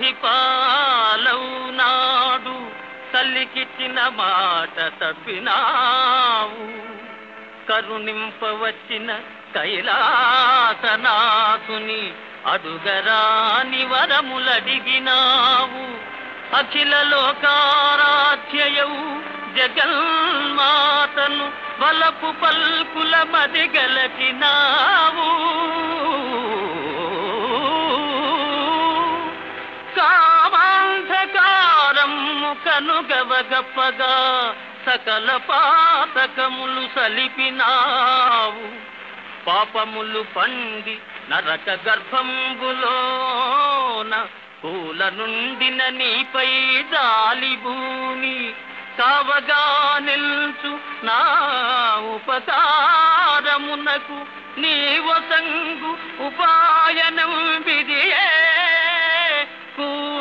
పసిపాలవునాడు తల్లికిచ్చిన మాట తప్పినావు కరుణింపవచ్చిన కైలాసనాథుని అడుగరాని వరములడిగినావు అఖిల లోకారాధ్యయవు జగన్మాతను వలపు పల్కుల మది గలచినావు కామాంధకారము కనుగవగప్పగా సకల పాతకములు సలిపినావు పాపములు పండి నరక గర్భంబులోన పూల నుండిన నీపై జాలిభూమి కావగా నిల్చు నా ఉపకారమునకు నీ వసంగు ఉపాయనం విధియే కూ